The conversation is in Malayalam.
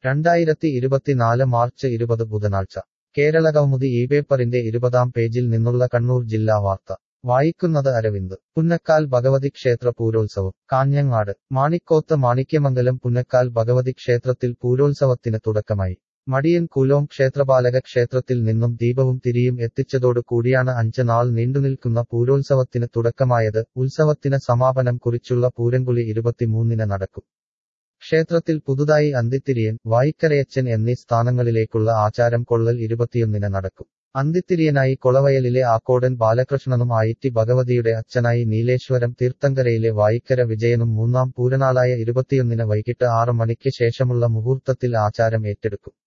രണ്ടായിരത്തി ഇരുപത്തിനാല് മാർച്ച് ഇരുപത് ബുധനാഴ്ച കേരള കൗമുദി ഈ പേപ്പറിന്റെ ഇരുപതാം പേജിൽ നിന്നുള്ള കണ്ണൂർ ജില്ലാ വാർത്ത വായിക്കുന്നത് അരവിന്ദ് പുന്നക്കാൽ ഭഗവതി ക്ഷേത്ര പൂരോത്സവം കാഞ്ഞങ്ങാട് മാണിക്കോത്ത് മാണിക്യമംഗലം പുന്നക്കാൽ ഭഗവതി ക്ഷേത്രത്തിൽ പൂരോത്സവത്തിന് തുടക്കമായി മടിയൻ കൂലോം ക്ഷേത്രപാലക ക്ഷേത്രത്തിൽ നിന്നും ദീപവും തിരിയും എത്തിച്ചതോടു കൂടിയാണ് അഞ്ച് നാൾ നീണ്ടുനിൽക്കുന്ന പൂരോത്സവത്തിന് തുടക്കമായത് ഉത്സവത്തിന് സമാപനം കുറിച്ചുള്ള പൂരംകുളി ഇരുപത്തിമൂന്നിന് നടക്കും ക്ഷേത്രത്തിൽ പുതുതായി അന്തിത്തിരിയൻ വായിക്കരയച്ചൻ എന്നീ സ്ഥാനങ്ങളിലേക്കുള്ള ആചാരം കൊള്ളൽ ഇരുപത്തിയൊന്നിന് നടക്കും അന്തിത്തിരിയനായി കൊളവയലിലെ ആക്കോടൻ ബാലകൃഷ്ണനും ആയിറ്റി ഭഗവതിയുടെ അച്ഛനായി നീലേശ്വരം തീർത്ഥങ്കരയിലെ വായിക്കര വിജയനും മൂന്നാം പൂരനാളായ ഇരുപത്തിയൊന്നിന് വൈകിട്ട് ആറ് മണിക്ക് ശേഷമുള്ള മുഹൂർത്തത്തിൽ ആചാരം ഏറ്റെടുക്കും